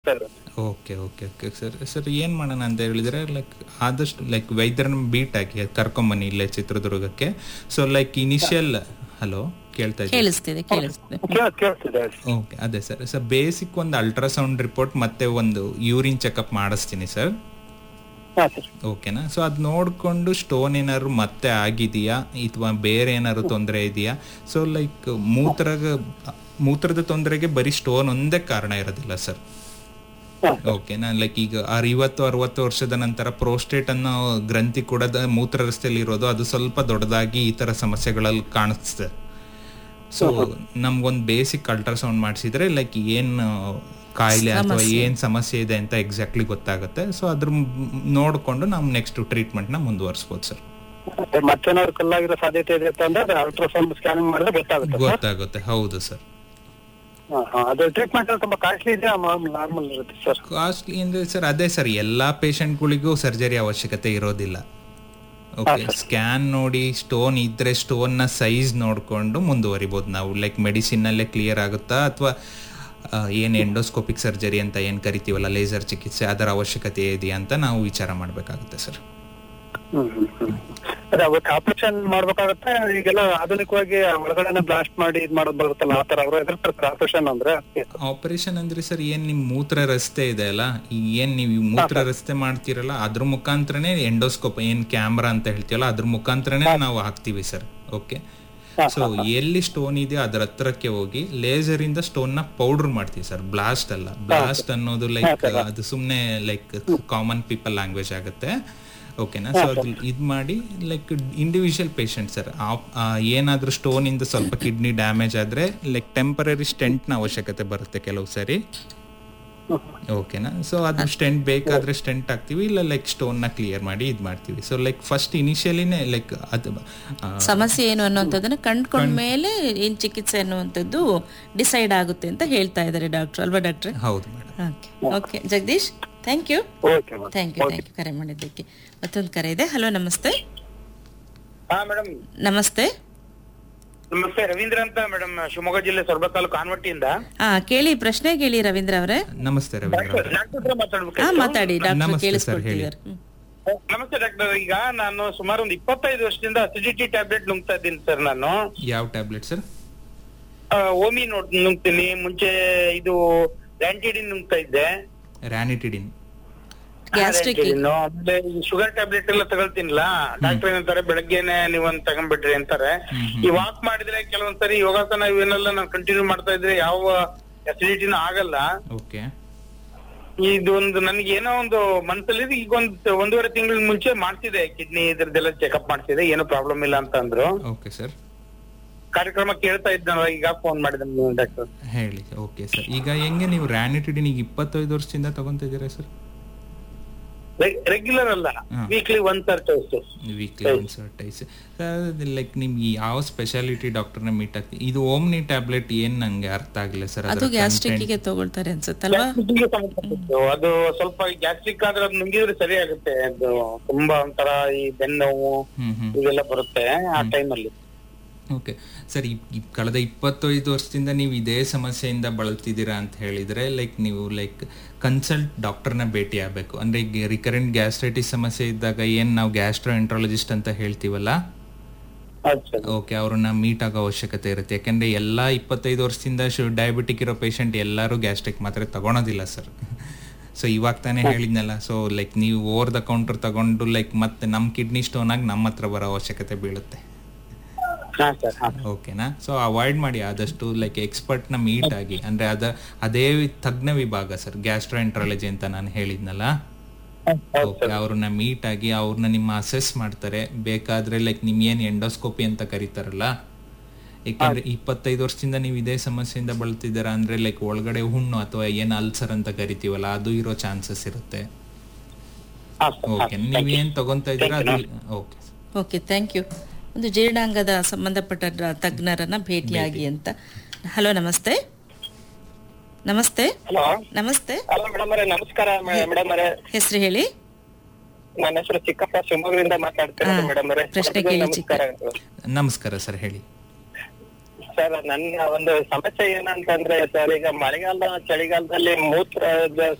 ಆಗ್ತಾ ಇರುತ್ತೆ okay okay okay sir sir ಏನು ಮಾಡೋಣ ಅಂತ ಹೇಳಿದ್ರೆ ಲೈಕ್ ಆದಷ್ಟು ಲೈಕ್ ವೈದ್ಯರನ್ನ ಬೀಟ್ ಆಗಿ ಕರ್ಕೊಂಬನ್ನಿ ಇಲ್ಲೇ ಚಿತ್ರದುರ್ಗಕ್ಕೆ ಸೊ ಲೈಕ್ ಇನಿಷಿಯಲ್ ಹಲೋ ಕೇಳ್ತಾ ಇದ್ದೀನಿ ಕೇಳಿಸ್ತಿದೆ ಕೇಳಿಸ್ತಿದೆ ಕೇಳ್- ಕೇಳಿಸ್ತಿದೆ ಓಕೆ ಅದೇ ಸರ್ ಸರ್ ಬೇಸಿಕ್ ಒಂದು ಅಲ್ಟ್ರಾಸೌಂಡ್ ರಿಪೋರ್ಟ್ ಮತ್ತೆ ಒಂದು ಯೂರಿನ್ ಚೆಕಪ್ ಮಾಡಿಸ್ತೀನಿ ಸರ್ ಹಾ ಸರ್ ಓಕೆನಾ ಸೊ ಅದು ನೋಡಿಕೊಂಡು ಸ್ಟೋನ್ ಏನಾದ್ರು ಮತ್ತೆ ಆಗಿದೆಯಾ ಅಥವಾ ಬೇರೆ ಏನಾದ್ರು ತೊಂದರೆ ಇದೆಯಾ ಸೊ ಲೈಕ್ ಮೂತ್ರ ಮೂತ್ರದ ತೊಂದರೆಗೆ ಬರೀ ಸ್ಟೋನ್ ಒಂದೇ ಕಾರಣ ಇರೋದಿಲ್ಲ ಸರ್ ಹಾ. ಓಕೆನಾ ಲೈಕ್ ಈಗ ಐವತ್ತು ಅರವತ್ತು ವರ್ಷದ ನಂತರ ಪ್ರೋಸ್ಟೇಟ್ ಅನ್ನೋ ಗ್ರಂಥಿ ಕೂಡ ದ- ಮೂತ್ರ ರಸ್ತೆಯಲ್ಲಿ ಇರೋದು ಅದು ಸ್ವಲ್ಪ ದೊಡ್ಡದಾಗಿ ಈ ತರ ಸಮಸ್ಯೆಗಳಲ್ಲಿ ಕಾಣಿಸ್ತದೆ ಸೊ ನಮ್ಗೊಂದು ಬೇಸಿಕ್ ಅಲ್ಟ್ರಾಸೌಂಡ್ ಮಾಡಿಸಿದ್ರೆ ಲೈಕ್ ಏನ್ ಕಾಯಿಲೆ ಅಥವಾ ಏನ್ ಸಮಸ್ಯೆ ಇದೆ ಅಂತ ಎಕ್ಸಾಕ್ಟ್ಲಿ ಗೊತ್ತಾಗುತ್ತೆ ಸೊ ಅದ್ರ ಮ್- ನೋಡ್ಕೊಂಡು ನಾವು ನೆಕ್ಸ್ಟ್ ಟ್ರೀಟ್ಮೆಂಟ್ ನ ಮುಂದುವರಿಸ್ಬೋದು ಸರ್ ಮತ್ತೆ ಮತ್ತೇನಾದ್ರು ಕಲ್ಲಾಗಿರೋ ಸಾಧ್ಯತೆ ಇದೆ ಅಂತ ಅಂದ್ರೆ ಅಲ್ಟ್ರಾಸೌಂಡ್ ಸ್ಕ್ಯಾನಿಂಗ್ ಮಾಡಿದ್ರೆ ಗೊತ್ತಾಗುತ್ತೆ ಸರ್ ಗೊತ್ತಾಗುತ್ತೆ ಹೌದು ಸರ್ ಹಾ, ಹಾ. ಅದು ಟ್ರೀಟ್ಮೆಂಟ್ ತುಂಬಾ ಕಾಸ್ಟ್ಲಿ ಇದೆ ನಾರ್ಮಲ್ ಇರುತ್ತೆ ಸರ್ ಕಾಸ್ಟ್ಲಿ ಅಂದ್ರೆ ಸರ್ ಅದೇ ಸರ್ ಎಲ್ಲಾ ಪೇಷಂಟ್ಗಳಿಗೂ ಸರ್ಜರಿ ಅವಶ್ಯಕತೆ ಇರೋದಿಲ್ಲ ಓಕೆ ಸ್ಕ್ಯಾನ್ ನೋಡಿ ಸ್ಟೋನ್ ಇದ್ರೆ ಸ್ಟೋನ್ ನ ಸೈಜ್ ನೋಡ್ಕೊಂಡು ಮುಂದುವರಿಬಹುದು ನಾವು ಲೈಕ್ ಮೆಡಿಸಿನ್ ನಲ್ಲೇ ಕ್ಲಿಯರ್ ಆಗುತ್ತಾ ಅಥವಾ ಏನ್ ಎಂಡೋಸ್ಕೋಪಿಕ್ ಸರ್ಜರಿ ಅಂತ ಏನ್ ಕರಿತೀವಲ್ಲ ಲೇಸರ್ ಚಿಕಿತ್ಸೆ ಅದರ ಅವಶ್ಯಕತೆ ಇದೆಯಾ ಅಂತ ನಾವು ವಿಚಾರ ಮಾಡಬೇಕಾಗುತ್ತೆ ಸರ್ ಹ್ಮ್ ಹ್ಮ್ ಹ್ಮ್. ಅದೇ ಅವತ್ತು ಆಪರೇಷನ್ ಮಾಡ್ಬೇಕಾಗತ್ತೆ ಈಗೆಲ್ಲ ಆಧುನಿಕವಾಗಿ ಒಳಗಡೆನೆ ಬ್ಲಾಸ್ಟ್ ಮಾಡಿ ಇದ್ ಮಾಡೋದು ಬರುತ್ತಲ್ಲ ಆ ತರ ಅವ್ರು ಎದುರ್ತಾರೆ ಆಪರೇಷನ್ ಅಂದ್ರೆ ಆಪರೇಷನ್ ಅಂದ್ರೆ ಸರ್ ಏನ್ ನಿಮ್ ಮೂತ್ರ ರಸ್ತೆ ಇದೆ ಅಲ್ಲ ಈ ಏನ್ ನೀವು ಈ ಮೂತ್ರ ರಸ್ತೆ ಮಾಡ್ತೀರಲ್ಲ ಅದ್ರ ಮುಖಾಂತರನೇ ಎಂಡೋಸ್ಕೋಪ್ ಏನ್ ಕ್ಯಾಮ್ರಾ ಅಂತ ಹೇಳ್ತೀವಲ್ಲ ಅದ್ರ ಮುಖಾಂತರನೇ ನಾವು ಹಾಕ್ತಿವಿ ಸರ್ ಓಕೆ ಸೊ ಎಲ್ಲಿ ಸ್ಟೋನ್ ಇದೆಯೋ ಅದ್ರ ಹತ್ರಕ್ಕೆ ಹೋಗಿ ಲೇಸರ್ ಇಂದ ಸ್ಟೋನ್ ನ ಪೌಡರ್ ಮಾಡ್ತೀವಿ ಸರ್ ಬ್ಲಾಸ್ಟ್ ಅಲ್ಲ ಬ್ಲಾಸ್ಟ್ ಅನ್ನೋದು ಲೈಕ್ ಅದು ಸುಮ್ನೆ ಲೈಕ್ ಕಾಮನ್ ಪೀಪಲ್ ಲ್ಯಾಂಗ್ವೇಜ್ ಆಗುತ್ತೆ ಓಕೆನಾ ಸೊ ಅದು ಇದು ಮಾಡಿ ಲೈಕ್ ಇಂಡಿವಿಜುವಲ್ ಪೇಷಂಟ್ ಸರ್ ಏನಾದ್ರೂ ಸ್ಟೋನ್ ಇಂದ ಸ್ವಲ್ಪ ಕಿಡ್ನಿ ಡ್ಯಾಮೇಜ್ ಆದ್ರೆ ಲೈಕ್ ಟೆಂಪರರಿ ಸ್ಟೆಂಟ್ ನ ಅವಶ್ಯಕತೆ ಬರುತ್ತೆ ಕೆಲವು ಸರಿ ಓಕೆನಾ ಸೊ ಅದು ಸ್ಟೆಂಟ್ ಬೇಕಾದ್ರೆ ಸ್ಟೆಂಟ್ ಹಾಕ್ತಿವಿ ಇಲ್ಲ ಲೈಕ್ ಸ್ಟೋನ್ ನ ಕ್ಲಿಯರ್ ಮಾಡಿ ಇದು ಮಾಡ್ತೀವಿ ಸೊ ಲೈಕ್ ಫಸ್ಟ್ ಇನಿಷಿಯಲಿನೇ ಲೈಕ್ ಅದು ಆ, ಸಮಸ್ಯೆ ಏನು ಅನ್ನುವಂಥದ್ದನ್ನ ಕಂಡ್ಕೊಂಡ ಮೇಲೆ ಏನ್ ಚಿಕಿತ್ಸೆ ಅನ್ನುವಂಥದ್ದು ಡಿಸೈಡ್ ಆಗುತ್ತೆ ಅಂತ ಹೇಳ್ತಾ ಇದ್ದಾರೆ ಡಾಕ್ಟರ್ ಅಲ್ವಾ ಡಾಕ್ಟ್ರೆ ಹೌದು madam okay okay Jagadish thank you okay thank you thank you ಕರೆ ಮಾಡಿದ್ದಕ್ಕೆ ಮತ್ತೊಂದು ಕರೆ ಇದೆ ಹಲೋ ನಮಸ್ತೆ ಹಾ ಮೇಡಮ್ ನಮಸ್ತೆ ನಮಸ್ತೆ ರವೀಂದ್ರ ಅಂತ ಮೇಡಮ್ ಶಿವಮೊಗ್ಗ ಜಿಲ್ಲೆ ಸೊರಬ ತಾಲೂಕು ಆನ್ವಟ್ಟಿಯಿಂದ ಹಾ ಕೇಳಿ ಪ್ರಶ್ನೆ ಕೇಳಿ ರವೀಂದ್ರ ಅವರೇ ನಮಸ್ತೆ ರವೀಂದ್ರ ಅವರೇ. ಡಾಕ್ಟರ್ ಹತ್ರ ಮಾತಾಡ್ಬೇಕು ಹಾ ಮಾತಾಡಿ ಡಾಕ್ಟರ್ ನಮಸ್ತೆ ಕೇಳಿಸ್ಕೊಳ್ತಿದ್ದಾರೆ ಹ್ಮ್. ನಮಸ್ತೆ ಡಾಕ್ಟರ್ ಈಗ ನಾನು ಸುಮಾರು ಒಂದು ಇಪ್ಪತ್ತೈದು ವರ್ಷದಿಂದ ಅಸಿಡಿಟಿ ಟ್ಯಾಬ್ಲೆಟ್ ನುಂಗ್ತಾ ಇದ್ದೀನಿ ಸರ್ ನಾನು ಯಾವ ಟ್ಯಾಬ್ಲೆಟ್ ಸರ್ ಆ, ಓಮಿ ನೋಡ್ ನುಂಗ್ತೀನಿ ಮುಂಚೆ ಇದು ರ್ಯಾಂಟಿಡಿನ್ ನುಂಗ್ತಾ ಇದ್ದೆ ರ್ಯಾನಿಟಿಡಿನ್ ಗ್ಯಾಸ್ಟ್ರಿಕ್ Ranitidine, ಆಮೇಲೆ ಶುಗರ್ ಟ್ಯಾಬ್ಲೆಟ್ ಎಲ್ಲ ತಗೊಳ್ತೀನಿಲ್ಲ ಡಾಕ್ಟರ್ ಏನಂತಾರೆ ಬೆಳಗ್ಗೆನೆ ನೀವೊಂದ್ ತಗೊಂಡ್ಬಿಡ್ರಿ ಅಂತಾರೆ ಈ ವಾಕ್ ಮಾಡಿದ್ರೆ ಕೆಲವೊಂದ್ಸರಿ ಯೋಗಾಸನ ಇವನ್ನೆಲ್ಲ ನಾನು ಕಂಟಿನ್ಯೂ ಮಾಡ್ತಾ ಇದ್ರೆ ಯಾವ ಅಸಿಡಿಟಿನೂ ಆಗಲ್ಲ ಓಕೆ ಇದೊಂದು ನನಗೆ ಏನೋ ಒಂದು ಮನ್ಸಲ್ಲಿ ಈಗ ಒಂದು ಒಂದೂವರೆ ತಿಂಗಳ ಮುಂಚೆ ಮಾಡ್ತಿದೆ ಕಿಡ್ನಿ ಇದ್ರದ್ದೆಲ್ಲ ಚೆಕಪ್ ಮಾಡ್ತಿದೆ ಏನೋ ಪ್ರಾಬ್ಲಮ್ ಇಲ್ಲ ಅಂತ ಅಂದ್ರು ಓಕೆ ಸರ್ ಕಾರ್ಯಕ್ರಮ ಕೇಳ್ತಾ ಇದ್ನಲ್ಲ ಈಗ ಫೋನ್ ಮಾಡಿದೆ ಡಾಕ್ಟರ್ ಹೇಳಿ ಓಕೆ ಸರ್ ಈಗ ಹೆಂಗೆ ನೀವು ರ್ಯಾನಿಟಿಡಿನ್ ಈಗ ಇಪ್ಪತ್ತೈದು ವರ್ಷದಿಂದ ತಗೊಂತಿದ್ದೀರಾ ಸರ್ ರೆಗ್ಯುಲರ್ ಅಲ್ಲ ಹಾ. Weekly one sir test weekly once twice like ನಿಮ್ಗೆ ಯಾವ ಸ್ಪೆಷಾಲಿಟಿ ಡಾಕ್ಟರ್ನ ಮೀಟ್ ಆಗ್ತೀವಿ ಇದು ಓಮ್ನಿ ಟ್ಯಾಬ್ಲೆಟ್ ಏನ್ ನಂಗೆ ಅರ್ಥ ಆಗಿಲ್ಲ ಸರ್ ಅದು ಗ್ಯಾಸ್ಟ್ರಿಕ್ ಗೆ ತಗೊಳ್ತಾರೆ ಅನ್ಸುತ್ತಲ್ವಾ ಅದು ಸ್ವಲ್ಪ ಗ್ಯಾಸ್ಟ್ರಿಕ್ ಆದ್ರೆ ಅದು ನುಂಗಿದ್ರೆ ಸರಿ ಆಗುತ್ತೆ ಅದು ತುಂಬಾ ಒಂಥರ ಈ ಬೆನ್ನೋವು ಹ್ಮ್ ಹ್ಮ್ ಇದೆಲ್ಲ ಬರುತ್ತೆ ಆ ಟೈಮಲ್ಲಿ ಓಕೆ ಸರ್ ಈ ಈ ಕಳೆದ ಇಪ್ಪತ್ತೈದು ವರ್ಷದಿಂದ ನೀವು ಇದೇ ಸಮಸ್ಯೆಯಿಂದ ಬಳಲ್ತಿದ್ದೀರಾ ಅಂತ ಹೇಳಿದ್ರೆ ಲೈಕ್ ನೀವು ಲೈಕ್ ಕನ್ಸಲ್ಟ್ ಡಾಕ್ಟರ್ನ ಭೇಟಿ ಆಗಬೇಕು ಅಂದ್ರೆ ಈಗ ರಿಕರೆಂಟ್ ಗ್ಯಾಸ್ಟ್ರೈಟಿಸ್ ಸಮಸ್ಯೆ ಇದ್ದಾಗ ಏನು ನಾವು ಗ್ಯಾಸ್ಟ್ರೋ ಎಂಟ್ರಾಲಜಿಸ್ಟ್ ಅಂತ ಹೇಳ್ತೀವಲ್ಲ ಅಚ್ಚಾ ಓಕೆ ಅವ್ರನ್ನ ಮೀಟ್ ಆಗೋ ಅವಶ್ಯಕತೆ ಇರುತ್ತೆ ಯಾಕಂದ್ರೆ ಎಲ್ಲ ಇಪ್ಪತ್ತೈದು ವರ್ಷದಿಂದ ಡಯಾಬಿಟಿಕ್ ಇರೋ ಪೇಷಂಟ್ ಎಲ್ಲರೂ ಗ್ಯಾಸ್ಟ್ರಿಕ್ ಮಾತ್ರೆ ತಗೊಳೋದಿಲ್ಲ ಸರ್ ಸೊ ಇವಾಗ ತಾನೇ ಹೇಳಿದ್ನಲ್ಲ ಸೊ ಲೈಕ್ ನೀವು ಓವರ್ ದ ಕೌಂಟರ್ ತಗೊಂಡು ಲೈಕ್ ಮತ್ತೆ ನಮ್ಮ ಕಿಡ್ನಿ ಸ್ಟೋನ್ ಆಗಿ ನಮ್ಮ ಹತ್ರ ಬರೋ ಅವಶ್ಯಕತೆ ಬೀಳುತ್ತೆ ಹಾ ಸರ್ ಹಾ ಓಕೆನಾ ಸೊ ಅವಾಯ್ಡ್ ಮಾಡಿ ಆದಷ್ಟು ಲೈಕ್ ಎಕ್ಸ್ಪರ್ಟ್ನ ಮೀಟ್ ಆಗಿ ಅಂದ್ರೆ ಅದ ಅದೇ ತಜ್ಞ ವಿಭಾಗ ಸರ್ ಗ್ಯಾಸ್ಟ್ರೋಎಂಟ್ರಾಲಜಿ ಅಂತ ನಾನು ಹೇಳಿದ್ನಲ್ಲ ಓಕೆ ಅವ್ರನ್ನ ಮೀಟ್ ಆಗಿ ಅವ್ರನ್ನ ನಿಮ್ಮ ಅಸೆಸ್ ಮಾಡ್ತಾರೆ ಬೇಕಾದ್ರೆ ಲೈಕ್ ನಿಮ್ ಏನ್ ಎಂಡೋಸ್ಕೋಪಿ ಅಂತ ಕರೀತಾರಲ್ಲ ಯಾಕಂದ್ರೆ ಇಪ್ಪತ್ತೈದು ವರ್ಷದಿಂದ ನೀವು ಇದೇ ಸಮಸ್ಯೆಯಿಂದ ಬಳಲ್ತಿದ್ದೀರಾ ಅಂದ್ರೆ ಲೈಕ್ ಒಳಗಡೆ ಹುಣ್ಣು ಅಥವಾ ಏನ್ ಅಲ್ಸರ್ ಅಂತ ಕರಿತೀವಲ್ಲ ಅದು ಇರೋ ಚಾನ್ಸಸ್ ಇರುತ್ತೆ ಹಾ ಸರ್ ಓಕೆ ನೀವ್ ಏನ್ ತಗೊಂತ ಇದ್ದೀರಾ ಅದು ಓಕೆ ಓಕೆ ಥ್ಯಾಂಕ್ ಯು ಒಂದು ಜೀರ್ಣಾಂಗದ ಸಂಬಂಧಪಟ್ಟ ಡ- ತಜ್ಞರನ್ನ ಭೇಟಿಯಾಗಿ ಅಂತ ಹಲೋ ನಮಸ್ತೆ ನಮಸ್ತೆ ಹಲೋ ನಮಸ್ತೆ ಹಲೋ ಮೇಡಮ್ ಅವರೇ ನಮಸ್ಕಾರ ಮೇಡಮ್ ಅವರೇ ಹೆಸರು ಹೇಳಿ ನನ್ನ ಹೆಸರು ಚಿಕ್ಕಪ್ಪ ಶಿವಮೊಗ್ಗದಿಂದ ಮಾತಾಡ್ತಿರೋದು ಹಾ, ಮೇಡಮ್ ಅವರೇ ಪ್ರಶ್ನೆ ಕೇಳಿ ಚಿಕ್ಕ. ನಮಸ್ಕಾರ ನಮಸ್ಕಾರ ಸರ್ ಹೇಳಿ ಸರ್ ನನ್ನ ಒಂದು ಸಮಸ್ಯೆ ಏನಂತಂದ್ರೆ ಸರ್ ಈಗ ಮಳೆಗಾಲ ಚಳಿಗಾಲದಲ್ಲಿ ಮೂತ್ರದ